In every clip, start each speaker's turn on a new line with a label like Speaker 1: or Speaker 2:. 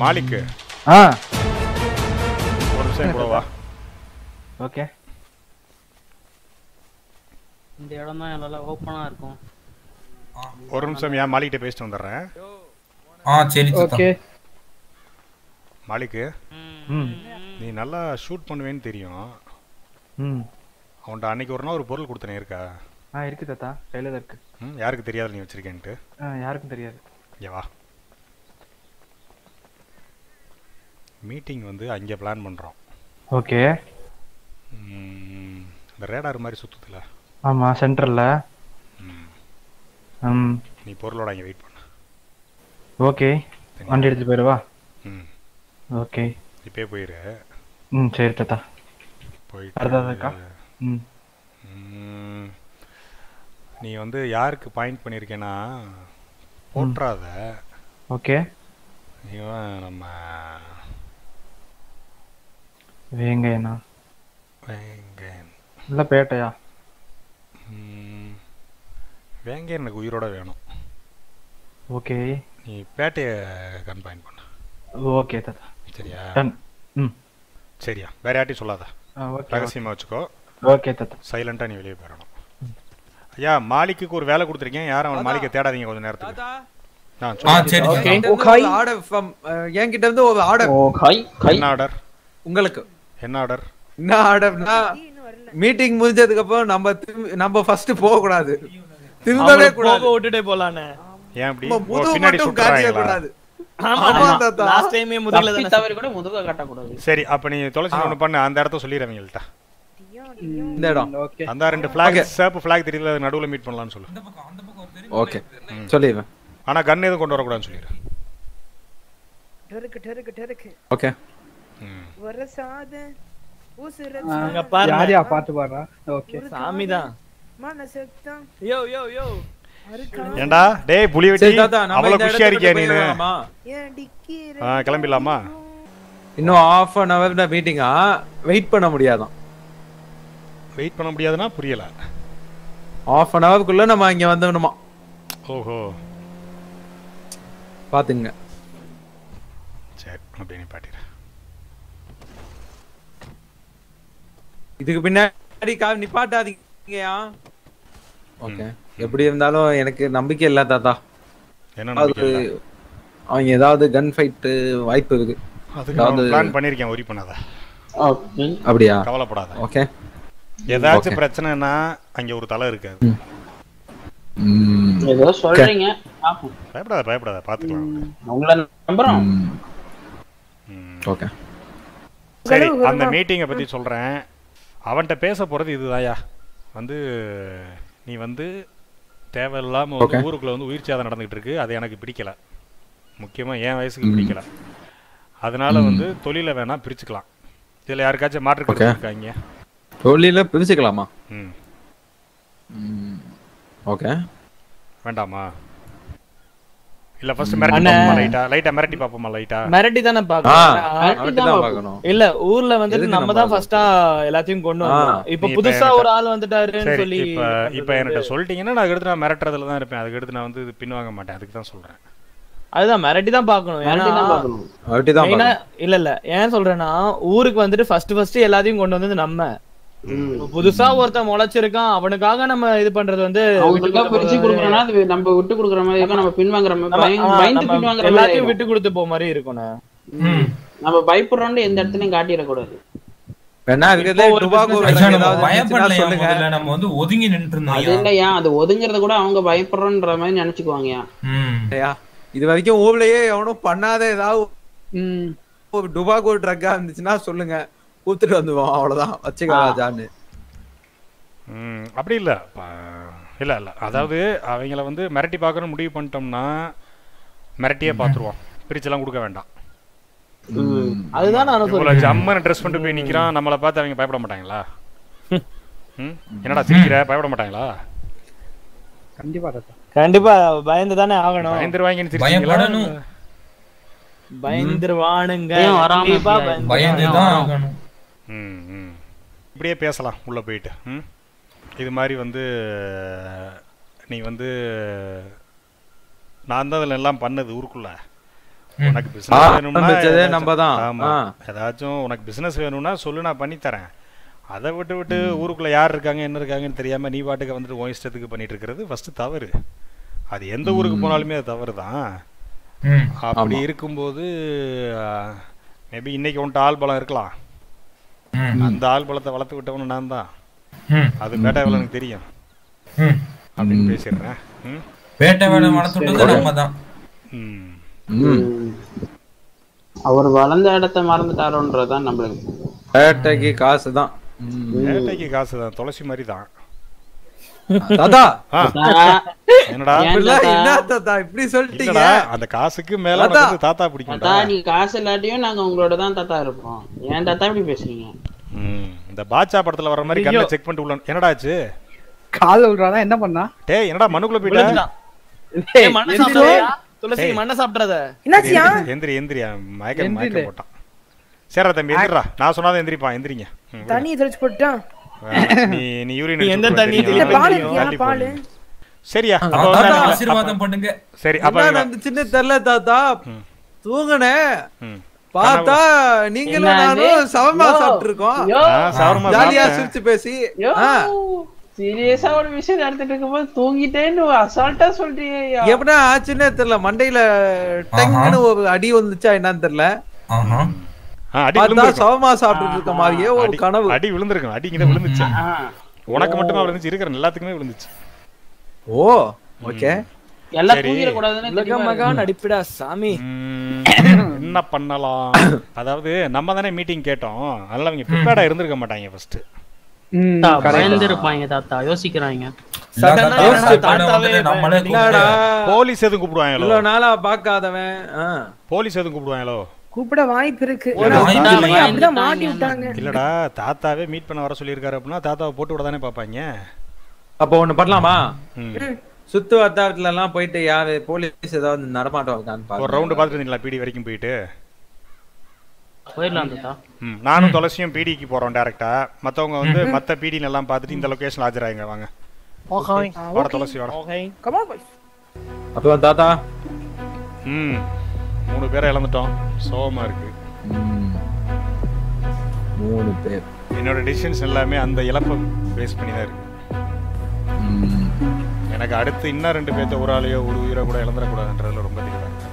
Speaker 1: மாலிக்கு
Speaker 2: ஆ
Speaker 1: ஒரு நிமிஷம் கூட வா
Speaker 2: ஓகே
Speaker 3: இந்த இடம் தான் நல்லா ஓப்பனா இருக்கும்
Speaker 1: ஒரு நிமிஷம் ஏன் மாலிக்கிட்ட பேசிட்டு வந்துடுறேன்
Speaker 4: ஆ சரி தாத்தா
Speaker 5: ஓகே
Speaker 1: மாலிக்கு
Speaker 2: ம்
Speaker 1: நீ நல்லா ஷூட் பண்ணுவேன்னு தெரியும்
Speaker 2: ம்
Speaker 1: அவன்கிட்ட அன்னைக்கு ஒரு நாள் ஒரு பொருள் கொடுத்தனே இருக்கா
Speaker 2: ஆ இருக்கு தாத்தா கையில் தான் இருக்கு
Speaker 1: ம் யாருக்கு தெரியாது நீ வச்சிருக்கேன்ட்டு
Speaker 2: ஆ யாருக்கும் தெரியாது
Speaker 1: இங்கே வா மீட்டிங் வந்து அங்கே பிளான் பண்ணுறோம்
Speaker 2: ஓகே
Speaker 1: இந்த ரேடார் மாதிரி சுற்றுதுல
Speaker 2: ஆமாம் சென்டரில் ம்
Speaker 1: நீ பொருளோட அங்கே வெயிட் பண்ணு
Speaker 2: ஓகே வண்டி எடுத்துட்டு போயிடுவா
Speaker 1: ம்
Speaker 2: ஓகே
Speaker 1: இப்பயே போயிரு
Speaker 2: ம் சரி தாத்தா
Speaker 1: போயிட்டு
Speaker 2: அடுத்ததாக்கா ம்
Speaker 1: ம், நீ வந்து யாருக்கு பாயிண்ட் பண்ணியிருக்கேன்னா போட்டுறாத
Speaker 2: ஓகே
Speaker 1: இவன் நம்ம
Speaker 2: வேங்கண்ணா
Speaker 1: வேங்கன்
Speaker 2: இல்லை பேட்டையா
Speaker 1: ம், வேங்கன் எனக்கு உயிரோட வேணும்
Speaker 2: ஓகே
Speaker 1: நீ பேட்டையை கன் பாயிண்ட் பண்ணு
Speaker 2: ஓகே தாத்தா
Speaker 1: சரியா
Speaker 2: டன் ம்
Speaker 1: சரியா வேற யார்ட்டையும் சொல்லாத
Speaker 2: ஆ ஓகே
Speaker 1: ரகசியமா வச்சுக்கோ
Speaker 2: ஓகே தாத்தா
Speaker 1: சைலண்டா நீ வெளியே போயிடணும் ஐயா மாலிக்கு ஒரு வேலை கொடுத்துருக்கேன் யாரும் அவன் மாலிக்கை தேடாதீங்க கொஞ்சம் நேரத்துக்கு ஆ
Speaker 4: ஆ
Speaker 1: சொல்லு.
Speaker 4: சரி
Speaker 5: ஓகே
Speaker 4: தாத்தா.
Speaker 6: ஓகாய் ஆர்டர் ஃப்ரம் என்கிட்ட இருந்து ஒரு ஆர்டர்
Speaker 5: ஓ கை கை
Speaker 1: என்ன ஆர்டர்
Speaker 6: உங்களுக்கு
Speaker 1: என்ன ஆர்டர்
Speaker 6: என்ன ஆர்டர்னா மீட்டிங் முடிஞ்சதுக்கு அப்புறம் நம்ம திரும்பி- நம்ம ஃபர்ஸ்ட் போக கூடாது திரும்பவே
Speaker 7: அவங்கள
Speaker 6: கூடாது
Speaker 7: போக விட்டுட்டே போலான்னு
Speaker 1: ஏன் இப்படி
Speaker 6: நம்ம
Speaker 1: ஓ,
Speaker 6: முதுகு
Speaker 1: பின்னாடி
Speaker 6: மட்டும் காட்டிய
Speaker 1: சுட்டுறாங்களா
Speaker 6: கூடாது
Speaker 7: ஆமா
Speaker 6: ஆமா, தாத்தா.
Speaker 7: லாஸ்ட் டைமே முதுகுல
Speaker 3: தப்பி
Speaker 7: தானே
Speaker 3: தவறி கூட முதுக காட்டக்கூடாது
Speaker 1: சரி அப்ப நீ தொலைச்சி ஒன்று பண்ணு அந்த இடத்த சொல்லிடுறவங்கள்ட்ட
Speaker 6: இந்த இடம்
Speaker 5: ஓகே
Speaker 1: அந்த ரெண்டு ஃபிளாக் சேப்பு ஃபிளாக் தெரியல அது நடுவுல மீட் பண்ணலாம்னு சொல்லு
Speaker 4: அந்த பக்கம் அந்த பக்கம் ஒரு பெரிய
Speaker 6: ஓகே சொல்லிடுவேன்
Speaker 1: ஆனா கன் எதுவும் கொண்டு வரக்கூடாதுன்னு சொல்லிடு
Speaker 8: ठरक ठरक ठरक
Speaker 6: ஓகே
Speaker 1: ம்.
Speaker 8: वरसाद उस
Speaker 7: அங்க
Speaker 8: रचा
Speaker 7: பாருங்க
Speaker 5: யாரையா பாத்து பாடுறா ஓகே
Speaker 7: சாமி தான்
Speaker 8: मन सकता
Speaker 7: யோ யோ யோ
Speaker 8: हर का
Speaker 1: ஏண்டா டேய் புலி
Speaker 6: சரி
Speaker 1: வெட்டி
Speaker 6: தாத்தா நம்ம
Speaker 1: அவ்வளவு
Speaker 6: இந்த
Speaker 1: குஷியா
Speaker 6: இடத்துக்கு
Speaker 1: இருக்கியா நீனு
Speaker 6: போயிடலாமா?
Speaker 8: ये डिक्की
Speaker 1: ஆ, கிளம்பிடலாமா
Speaker 6: இன்னும் ஆஃப் அன் ஹவர் தான் மீட்டிங்கா வெயிட் பண்ண முடியாதான்
Speaker 1: வெயிட் பண்ண முடியாதுன்னா புரியல
Speaker 6: ஆஃப் அன் ஹவருக்குள்ள நம்ம இங்க வந்துடணுமா
Speaker 1: ஓஹோ
Speaker 6: பாத்துங்க
Speaker 1: சரி அப்படியே நிப்பாட்டிடு
Speaker 6: இதுக்கு பின்னாடி கா நிப்பாட்டாதீங்கயா ஓகே எப்படி இருந்தாலும் எனக்கு நம்பிக்கை இல்ல தாத்தா
Speaker 1: என்ன
Speaker 6: அது
Speaker 1: நம்பிக்கை இல்ல?
Speaker 6: அவங்க ஏதாவது கன் ஃபைட் வாய்ப்பு இருக்கு
Speaker 1: அதுக்கு நான்
Speaker 6: அதாவது-
Speaker 1: பிளான் பண்ணிருக்கேன் ஒரி பண்ணாத
Speaker 3: ஓகே
Speaker 6: அப்படியா
Speaker 1: கவலைப்படாத
Speaker 6: ஓகே
Speaker 1: ஏதாச்சும்
Speaker 6: Okay.
Speaker 1: பிரச்சனைனா அங்க ஒரு தலை இருக்காது
Speaker 3: ஏதோ சொல்றீங்க பாப்போம்
Speaker 1: பயப்படாத பயப்படாத பாத்துக்கலாம்
Speaker 3: உங்களை நம்புறோம்
Speaker 1: ம்.
Speaker 6: ஓகே
Speaker 1: சரி அந்த மீட்டிங்கை பத்தி சொல்றேன் அவன்கிட்ட பேச போறது இதுதாயா வந்து நீ வந்து தேவையில்லாம வந்து
Speaker 6: Okay.
Speaker 1: ஊருக்குள்ள வந்து உயிர் சேதம் நடந்துகிட்டு இருக்கு அது எனக்கு பிடிக்கல முக்கியமா என் வயசுக்கு பிடிக்கல அதனால வந்து தொழிலை வேணா பிரிச்சுக்கலாம் இதுல யாருக்காச்சும் மாற்று கருத்து
Speaker 6: Okay.
Speaker 1: இருக்காங்க
Speaker 6: தொழில பிரிச்சுக்கலாமா
Speaker 1: ம்
Speaker 6: ஓகே
Speaker 1: வேண்டாமா இல்ல ஃபர்ஸ்ட் மிரட்டி
Speaker 7: அண்ணே.
Speaker 1: பாப்போமா லைட்டா லைட்டா மிரட்டி பாப்போமா லைட்டா
Speaker 7: மிரட்டி தானே
Speaker 6: ஆ
Speaker 7: பாக்கணும்
Speaker 6: அவர்கிட்ட தான் பார்க்கணும்
Speaker 7: இல்ல ஊர்ல வந்துட்டு
Speaker 6: எதுக்கு
Speaker 7: நம்ம
Speaker 6: நம்ம
Speaker 7: தான் ஃபர்ஸ்டா எல்லாத்தையும் கொண்டு வந்தோம்
Speaker 6: ஆ.
Speaker 7: இப்ப
Speaker 1: நீ இப்ப
Speaker 7: புதுசா
Speaker 1: என்கிட்ட-
Speaker 7: ஒரு ஆள் வந்துட்டாருன்னு
Speaker 1: சரி
Speaker 7: சொல்லி
Speaker 1: இப்ப இப்ப என்கிட்ட சொல்லிட்டீங்கன்னா நான் அடுத்து நான் மிரட்டுறதுல தான் இருப்பேன் அதுக்கு அடுத்து நான் வந்து இது பின்வாங்க மாட்டேன் அதுக்கு தான் சொல்றேன்
Speaker 7: அதுதான் மிரட்டி தான் பாக்கணும்
Speaker 3: மிரட்டி தான்
Speaker 7: ஏன்னா
Speaker 3: பார்க்கணும்
Speaker 6: அவர்கிட்ட தான்
Speaker 7: மெயினா
Speaker 6: பார்க்கணும்
Speaker 7: இல்ல இல்ல ஏன் சொல்றேன்னா ஊருக்கு வந்துட்டு ஃபர்ஸ்ட் ஃபர்ஸ்ட் எல்லாத்தையும் கொண்டு வந்தது நம்ம இப்ப புதுசா ஒருத்தன் முளைச்சிருக்கான் அவனுக்காக நம்ம இது பண்றது வந்து
Speaker 3: அவங்களுக்கா பிரிச்சு கொடுக்குறோம்னா அது நம்ம விட்டு கொடுக்குற மாதிரி இருக்கும் நம்ம பின்வாங்குற மாதிரி
Speaker 7: நம்ம-
Speaker 3: பயந்து-
Speaker 7: ஆ,
Speaker 3: பயந்து
Speaker 7: நம்ம
Speaker 3: பின்வாங்குற மாதிரி
Speaker 7: எல்லாத்தையும்
Speaker 3: ஆயிடும்.
Speaker 7: விட்டு கொடுத்து போ மாதிரி இருக்கும்ண்ணே
Speaker 4: ம்
Speaker 3: நம்ம பயப்படுறோம்னு எந்த இடத்துலயும் காட்டிடக்கூடாது
Speaker 6: வேணா இருக்கிறதே
Speaker 7: இப்போ ஒரு
Speaker 6: டுபாகோ
Speaker 7: business
Speaker 4: ஐயா, நம்ம
Speaker 6: ஏதாவது இருந்துச்சுன்னா
Speaker 4: பயப்படலையா
Speaker 6: சொல்லுங்க
Speaker 4: முதல்ல நம்ம வந்து ஒதுங்கி நின்று
Speaker 3: அது
Speaker 4: இருந்தோம்
Speaker 3: இல்லையா அது ஒதுங்குறத கூட அவங்க பயப்படுறோன்ற மாதிரி நினைச்சுக்குவாங்கயா
Speaker 4: ம்
Speaker 6: ஐயா, இது வரைக்கும் ஊர்லயே எவனும் பண்ணாத ஏதாவது
Speaker 3: ம்
Speaker 6: ஒரு டுபாகோ ட்ரக்கா இருந்துச்சுன்னா சொல்லுங்க கூத்துட்டு வந்துவோம் அவ்வளவுதான் வச்சுக்கலாம் ராஜான்னு
Speaker 1: ம், அப்படி இல்லை இல்லை இல்லை அதாவது அவங்கள வந்து மிரட்டி பார்க்கணும்னு முடிவு பண்ணிட்டோம்னா மிரட்டியே பார்த்துருவோம் பிரிச்செல்லாம் கொடுக்க வேண்டாம்
Speaker 7: அதுதான் நானும்
Speaker 1: இவ்வளோ
Speaker 7: சொல்றேன்
Speaker 1: ஜம்மன்னு ட்ரெஸ் பண்ணிட்டு போய் நிற்கிறான் நம்மளை பார்த்து அவங்க பயப்பட மாட்டாங்களா ம் என்னடா சிரிக்கிற பயப்பட மாட்டாங்களா
Speaker 5: கண்டிப்பா தாத்தா
Speaker 7: கண்டிப்பா பயந்து தானே ஆகணும்
Speaker 1: பயந்துருவாங்கன்னு சிரிச்சீங்களா
Speaker 4: பயப்படணும்.
Speaker 7: பயந்துருவானுங்க
Speaker 3: ஏன் வராம
Speaker 7: கண்டிப்பா
Speaker 3: இருக்கியா?
Speaker 4: பயந்துதான் ஆகணும்
Speaker 1: ம் ம் இப்படியே பேசலாம் உள்ளே போயிட்டு ம் இது மாதிரி வந்து நீ வந்து நான் தான் அதில் எல்லாம் பண்ணது ஊருக்குள்ள உனக்கு பிசினஸ் வேணும்னா
Speaker 6: ஆரம்பிச்சதே
Speaker 1: ஏதாச்சும்-
Speaker 6: நம்ம தான்.
Speaker 1: ஆமா
Speaker 6: ஆ.
Speaker 1: ஏதாச்சும் உனக்கு பிசினஸ் வேணும்னா சொல்லு நான் பண்ணி தரேன் அதை விட்டு விட்டு ஊருக்குள்ள யார் இருக்காங்க என்ன இருக்காங்கன்னு தெரியாம நீ பாட்டுக்கு வந்துட்டு உன் இஷ்டத்துக்கு பண்ணிட்டு இருக்கிறது ஃபர்ஸ்ட் தவறு அது எந்த ஊருக்கு போனாலுமே அது தவறு தான்
Speaker 4: ம்
Speaker 1: அப்படி
Speaker 6: ஆமா.
Speaker 1: இருக்கும்போது மேபி இன்னைக்கு உன்ட்ட ஆள் பலம் இருக்கலாம்
Speaker 4: ம்
Speaker 1: அந்த ஆள் பலத்தை வளர்த்து விட்டவனு நான் தான்
Speaker 4: ம்
Speaker 1: அது பேட்டாவில் எனக்கு தெரியும்
Speaker 4: ம்
Speaker 1: அப்படின்னு பேசிடுறேன் ம்
Speaker 4: வேட்டை வேலை வளர்த்து விட்டது நம்ம தான்
Speaker 1: ம்
Speaker 6: ம்.
Speaker 3: அவர் வளர்ந்த இடத்த மறந்துட்டாரோன்றதுதான் நம்மளுக்கு
Speaker 6: வேட்டைக்கு காசு தான்
Speaker 1: வேட்டைக்கு காசு தான் துளசி மாதிரி தான்
Speaker 6: தாத்தா
Speaker 1: ஆ,
Speaker 3: தாத்தா,
Speaker 1: என்னடா
Speaker 3: ஏன்
Speaker 6: இப்படிலாம்
Speaker 3: தாத்தா?
Speaker 6: என்ன தாத்தா இப்படி சொல்லிட்டீங்க
Speaker 1: இல்லடா அந்த காசுக்கு மேல
Speaker 6: தாத்தா.
Speaker 1: உனக்கு வந்து தாத்தா பிடிக்கும்டா
Speaker 3: தாத்தா நீ காசு இல்லாட்டியும் நாங்க உங்களோட தான் தாத்தா இருப்போம் ஏன் தாத்தா இப்படி பேசுறீங்க
Speaker 1: ம், இந்த பாட்சா படத்துல வர மாதிரி கண்ணை செக் பண்ணிட்டு உள்ள என்னடா ஆச்சு
Speaker 5: கால் விடுறானா என்ன பண்ணா
Speaker 1: டேய் என்னடா மனுக்குள்ள போயிட்ட
Speaker 7: விழுந்துட்டான்.
Speaker 5: ஏய்,
Speaker 7: ஏய், மண்ணை
Speaker 5: எந்திரி.
Speaker 7: சாப்பிடாதயா? துளசி
Speaker 1: ஏய்.
Speaker 7: மண்ணை சாப்பிடாத
Speaker 8: என்னாச்சியா
Speaker 1: எந்திரி எந்திரி மயக்க
Speaker 5: எந்திரில.
Speaker 1: மயக்க போட்டான் சரிடா தம்பி எந்திரா நான் சொன்னாதான் எந்திரிப்பான் எந்திரிங்க ம், விடு.
Speaker 8: தண்ணியை தெளிச்சு போட்டான்
Speaker 1: வேணாம். நீ நீ யூரின்
Speaker 7: நீ எந்த தண்ணி
Speaker 8: இல்ல
Speaker 7: தெளிப்ப
Speaker 8: பால்
Speaker 7: தெரியும்.
Speaker 8: இருக்கியா பால்
Speaker 1: சரியா அப்ப
Speaker 4: தாத்தா
Speaker 1: வந்து நான்
Speaker 4: ஆசீர்வாதம் பண்ணுங்க
Speaker 1: சரி அப்ப
Speaker 6: என்ன
Speaker 1: இவன்-
Speaker 6: நடந்துச்சுன்னு தெரியல தாத்தா
Speaker 1: ம்.
Speaker 6: தூங்குனேன்
Speaker 1: ம்.
Speaker 6: பார்த்தா நீங்களும்
Speaker 3: என்னது?
Speaker 6: நானும் சமமா
Speaker 3: யோ,
Speaker 6: சாப்பிட்டு இருக்கோம்
Speaker 3: யோ,
Speaker 1: ஆ, சவர்மா
Speaker 6: ஜாலியா
Speaker 1: சாப்பிட்டேன்.
Speaker 6: சிரிச்சு பேசி
Speaker 3: யோ,
Speaker 6: ஆ,
Speaker 3: சீரியஸா ஒரு விஷயம் நடந்துட்டு இருக்கும்போது தூங்கிட்டேன்னு அசால்ட்டா சொல்றீங்க
Speaker 6: எப்படின்னா ஆச்சுன்னே தெரியல மண்டையில டங்குன்னு ஒரு அடி வந்துச்சா என்னன்னு தெரியல
Speaker 4: ஆஹா
Speaker 1: ஆ, அடி
Speaker 6: பார்த்தா
Speaker 1: விழுந்திருக்கும்.
Speaker 6: சவமா சாப்பிட்டு இருக்க மாதிரியே ஒரு
Speaker 1: அடி-
Speaker 6: கனவு
Speaker 1: அடி விழுந்திருக்கும் அடி இங்க விழுந்துச்சு உனக்கு மட்டுமா விழுந்துச்சு இருக்கிற எல்லாத்துக்குமே விழுந்துச்சு
Speaker 6: ஓ ஓகே
Speaker 3: எல்லாம்
Speaker 1: சரி.
Speaker 3: தூங்கிடக்கூடாதுன்னு
Speaker 7: உலக
Speaker 3: தெளிவா
Speaker 7: மகா
Speaker 3: இருக்கு.
Speaker 7: நடிப்பிடா சாமி
Speaker 1: ம், என்ன பண்ணலாம் அதாவது நம்ம தானே மீட்டிங் கேட்டோம் அதனால அவங்க ப்ரிப்பேர்டா இருந்திருக்க மாட்டாங்க ஃபர்ஸ்ட்
Speaker 5: ம்,
Speaker 3: தாத்தா,
Speaker 5: correct.
Speaker 3: பயந்துருப்பாங்க தாத்தா யோசிக்கிறாங்க
Speaker 7: சடனா
Speaker 6: யோசிச்சு
Speaker 7: என்னடா தாத்தாவே
Speaker 4: நம்மளே
Speaker 6: என்னடா
Speaker 1: போலீஸ் எதுவும் கூப்பிடுவாங்களோ
Speaker 6: இவ்வளவு நாளா பாக்காதவன் ஆ.
Speaker 1: போலீஸ் எதுவும் கூப்பிடுவாங்களோ
Speaker 8: கூப்பிட வாய்ப்பு இருக்கு
Speaker 7: ஒரு
Speaker 8: ஆனா
Speaker 4: வாய்ப்பு
Speaker 8: தாத்தாவை
Speaker 4: இல்லை.
Speaker 8: அப்படிதான் மாட்டி விட்டாங்க
Speaker 1: இல்லடா தாத்தாவே மீட் பண்ண வர சொல்லியிருக்காரு அப்படின்னா தாத்தாவை போட்டு விட தானே பார்ப்பாங்க
Speaker 6: அப்போ ஒண்ணு பண்ணலாமா
Speaker 1: ம்.
Speaker 6: சுத்து வட்டாரத்துல எல்லாம் போயிட்டு யாரு போலீஸ் ஏதாவது நடமாட்டம் இருக்கான்னு
Speaker 1: ஒரு
Speaker 6: பாருங்க
Speaker 1: ரவுண்டு பார்த்துட்டு இருந்தீங்களா பிடி வரைக்கும் போயிட்டு
Speaker 3: போயிடலாம் தாத்தா
Speaker 1: ம் நானும் துளசியும் பிடிக்கு போறோம் டேரக்டா மத்தவங்க வந்து மத்த பிடின்னு எல்லாம் பார்த்துட்டு இந்த லொகேஷன் ஆஜராங்க வாங்க வாட துளசி வாட
Speaker 8: கமா பாய்
Speaker 6: அப்புறம் தாத்தா
Speaker 1: ம் மூணு பேரை இழந்துட்டோம் சோகமா இருக்கு
Speaker 6: மூணு பேர்
Speaker 1: என்னோட டிசிஷன்ஸ் எல்லாமே அந்த இழப்பை பேஸ் பண்ணி தான் இருக்கு எனக்கு அடுத்து இன்னும் ரெண்டு பேர்த்த ஒரு ஆளையோ ஒரு உயிரை கூட இழந்துடக்கூடாதுன்றதுல ரொம்ப தெளிவா இருக்கு.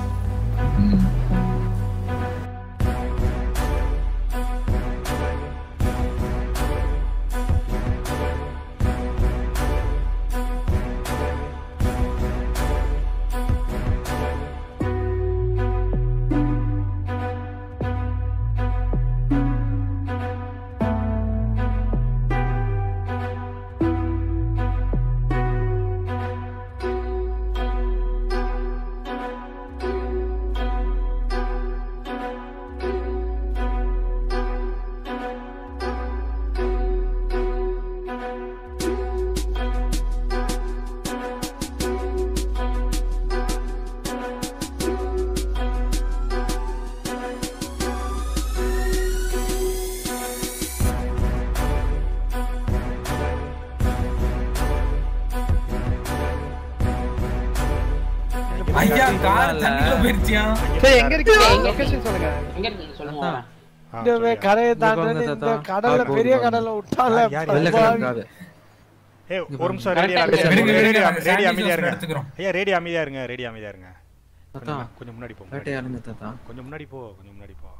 Speaker 4: ஐயா கார் தண்ணிக்குள்ள போயிருச்சியா
Speaker 5: சரி எங்க இருக்கீங்க லொகேஷன் சொல்லுங்க
Speaker 3: எங்க இருக்கீங்க சொல்லுங்க
Speaker 1: ஆ,
Speaker 9: இந்த
Speaker 1: சொல்லுங்க.
Speaker 9: கரையை
Speaker 6: இங்க
Speaker 9: தாண்டி
Speaker 6: பாருங்க
Speaker 9: இந்த
Speaker 6: தாத்தா.
Speaker 9: கடல்ல
Speaker 6: ஆ,
Speaker 9: பெரிய
Speaker 6: போடுங்க.
Speaker 9: கடல்ல விட்டால
Speaker 1: யார் யார்
Speaker 6: வெள்ளை
Speaker 1: பாவி.
Speaker 6: Colour car.
Speaker 1: ஏய் ஒரு நிமிஷம்
Speaker 3: Correct
Speaker 1: ரேடியா
Speaker 3: ஆ
Speaker 1: அமைதியா
Speaker 4: விடுங்க,
Speaker 1: இருங்க
Speaker 4: விடுங்க,
Speaker 1: ரேடியா
Speaker 4: நாங்க
Speaker 1: ரேடியா
Speaker 4: sandwich
Speaker 1: அமைதியா இருங்க
Speaker 4: எடுத்துக்கிறோம்.
Speaker 1: ஐயா ரேடியா அமைதியா இருங்க ரேடியா அமைதியா இருங்க
Speaker 6: தாத்தா
Speaker 1: கொஞ்சம் கொஞ்சம் முன்னாடி போ முன்னாடி.
Speaker 6: வேட்டையாடுங்க தாத்தா
Speaker 1: கொஞ்சம் முன்னாடி போ கொஞ்சம் முன்னாடி போ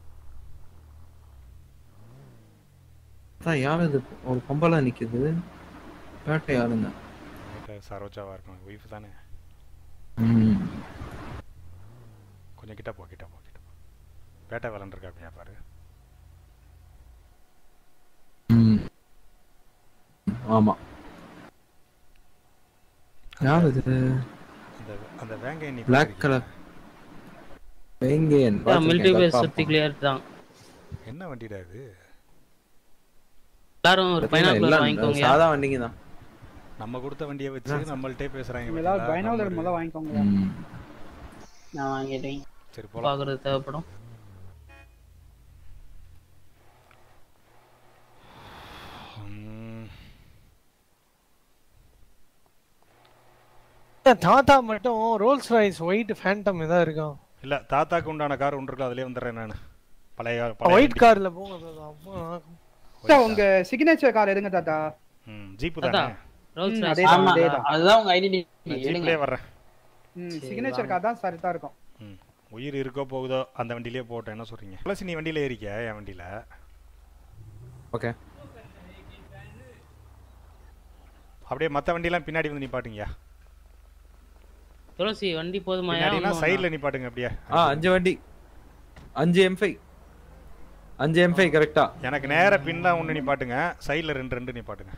Speaker 6: தாத்தா யார் இது ஒரு பொம்பளை நிக்குது வேட்டையாடுங்க
Speaker 1: வீட்டுல சரோஜாவா இருக்கும் ஒய்ஃப் தானே
Speaker 6: ம்.
Speaker 1: கொஞ்சம் கிட்ட போ கிட்ட போ கிட்ட போ பேட்டை விளாண்டுருக்கா பாரு
Speaker 6: ம். ஆமா யார் இது
Speaker 1: அந்த அந்த வேங்கை நீ
Speaker 6: பிளாக் கலர் வேங்கேன்
Speaker 3: மிலிட்டரி பேஸ் சுத்தி கிளியர் தான்
Speaker 1: என்ன வண்டிடா இது
Speaker 3: எல்லாரும் ஒரு பைனாக்குலர் வாங்கிக்கோங்க
Speaker 6: சாதா வண்டிங்க தான்
Speaker 1: நம்ம கொடுத்த வண்டியை வச்சு நம்மள்ட்டே பேசுறாங்க
Speaker 5: எல்லாரும்
Speaker 1: பாத்தீங்களா?
Speaker 5: பைனாகுலர்
Speaker 1: நம்ம
Speaker 5: முதல்ல
Speaker 1: ஒரு-
Speaker 5: வாங்கிக்கோங்க
Speaker 3: நான் வாங்கிட்டேன்
Speaker 1: சரி போலாம்
Speaker 3: பாக்குறது தேவைப்படும்
Speaker 1: ம்,
Speaker 9: தாத்தா மட்டும் ரோல்ஸ் ராய்ஸ் ஒயிட் ஃபேண்டம் ஏதாவது இருக்கும்
Speaker 1: இல்ல தாத்தாக்கு உண்டான கார் ஒன்று இருக்கு அதுலயே வந்துடுறேன் நான் பழைய பழைய
Speaker 9: ஒயிட்
Speaker 1: வண்டி.
Speaker 9: கார்ல போங்க தாத்தா. அப்போ
Speaker 5: தாத்தா, உங்க சிக்னேச்சர் கார் எடுங்க தாத்தா
Speaker 1: ம் ஜீப்பு
Speaker 3: தாத்தா,
Speaker 1: தானே
Speaker 3: ரோல்ஸ்
Speaker 5: ம்,
Speaker 3: ராய்ஸ்.
Speaker 5: அதேதான்,
Speaker 3: ஆமா,
Speaker 5: அதேதான்.
Speaker 3: அதுதான் உங்க ஐடென்டி
Speaker 1: நான்
Speaker 3: எடுங்க
Speaker 1: ஜீப்லயே வர்றேன்
Speaker 5: ம்
Speaker 3: சரி,
Speaker 5: சிக்னேச்சர்
Speaker 3: வாங்க.
Speaker 5: கார் தான் சரிதா இருக்கும்
Speaker 1: ம் உயிர் இருக்கோ போகுதோ அந்த வண்டியிலே போட்டேன் என்ன சொல்றீங்க ப்ளஸ் நீ வண்டியில ஏறிக்க என் வண்டியில
Speaker 6: ஓகே
Speaker 1: அப்படியே மத்த வண்டியெல்லாம் பின்னாடி வந்து நிப்பாட்டுங்கயா
Speaker 3: துளசி வண்டி போதுமா
Speaker 1: பின்னாடினா சைடுல நிப்பாட்டுங்க அப்படியே
Speaker 6: ஆ அஞ்சு வண்டி அஞ்சு எம் ஃபைவ் அஞ்சு எம் ஃபைவ் கரெக்டா
Speaker 1: எனக்கு நேர பின்னா ஒண்ணு நிப்பாட்டுங்க சைடுல ரெண்டு ரெண்டு நிப்பாட்டுங்க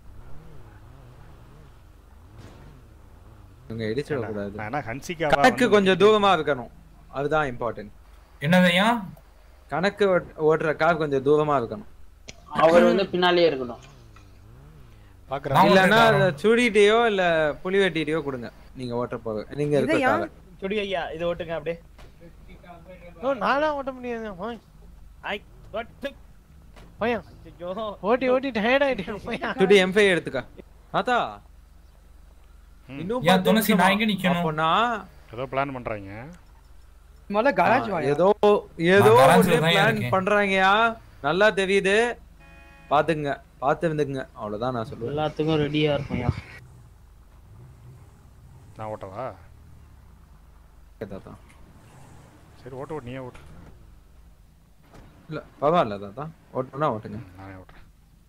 Speaker 6: இவங்க இடிச்சிடக்கூடாது
Speaker 1: நான் என்ன ஹன்சிகாவா
Speaker 6: கணக்கு
Speaker 1: வந்து-
Speaker 6: கொஞ்சம் தூரமா இருக்கணும் அதுதான் இம்பார்ட்டன்ட்
Speaker 4: என்னதையா
Speaker 6: கணக்கு ஓட்- ஓட்டுற கார் கொஞ்சம் தூரமா இருக்கணும்
Speaker 3: அவர் வந்து பின்னாலே இருக்கணும்
Speaker 1: பாக்குறேன்
Speaker 6: இல்லன்னா அத சுடிட்டையோ இல்ல புலிவெட்டிட்டையோ கொடுங்க நீங்க ஓட்ட போக நீங்க இருக்க
Speaker 8: இதையா?
Speaker 6: காரை
Speaker 7: சுடி ஐயா இது ஓட்டுங்க அப்படியே
Speaker 9: ஓ, நானா ஓட்ட முடியாது ஓய்,
Speaker 7: ஐ ஓட்டு
Speaker 9: பையன்
Speaker 7: ஐயோ
Speaker 9: ஓட்டி ஓட்டி டயர்ட் ஆயிட்டேன் பையன்
Speaker 6: சுடி எம் ஃபைவ் எடுத்துக்க ஆத்தா
Speaker 1: ம்.
Speaker 6: இன்னும்
Speaker 4: ஏன்
Speaker 6: பத்து
Speaker 4: துளசி, நான்
Speaker 6: நிமிஷமா?
Speaker 4: எங்க நிக்கணும்?
Speaker 6: அப்போனா
Speaker 1: ஏதோ பிளான் பண்றாங்க
Speaker 5: முதல்ல கராஜ்
Speaker 6: ஆ,
Speaker 5: வாயா
Speaker 6: ஏதோ ஏதோ
Speaker 4: நான் garage ல
Speaker 6: ஒரு
Speaker 4: தான்
Speaker 6: பிளான்
Speaker 4: இருக்கேன்.
Speaker 6: பண்றாங்கயா நல்லா தெரியுது பாத்துங்க பாத்து இருந்துங்க அவ்வளவுதான் நான் சொல்லுவேன்
Speaker 3: எல்லாத்துக்கும் ரெடியா இருக்கும்யா
Speaker 1: நான் ஓட்டவா
Speaker 6: தாத்தா
Speaker 1: சரி ஓட்ட ஓட்டு நீயே ஓட்டு
Speaker 6: இல்ல பரவாயில்ல தாத்தா ஓட்டுனா ஓட்டுங்க
Speaker 1: ம், நானே ஓட்டுறேன்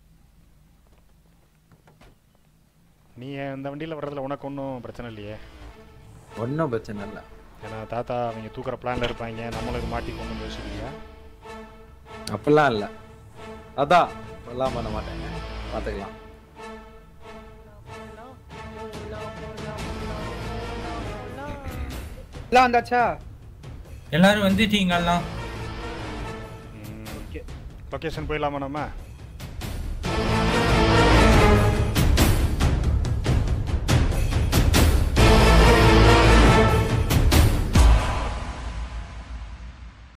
Speaker 1: நீ இந்த வண்டியில வர்றதுல உனக்கு ஒன்றும் பிரச்சனை இல்லையே
Speaker 6: ஒன்னும் பிரச்சனை இல்ல
Speaker 1: ஏன்னா தாத்தா அவங்க தூக்குற பிளான்ல இருப்பாங்க நம்மளுக்கு மாட்டி கொண்டு யோசிக்கிறீங்க
Speaker 6: அப்படிலாம் இல்ல அதான் எல்லாம் பண்ண மாட்டேங்க பாத்துக்கலாம்
Speaker 5: எல்லாம் வந்தாச்சா
Speaker 4: எல்லாரும் வந்துட்டீங்கல்லாம்
Speaker 1: லொக்கேஷன் போயிடலாமா நம்ம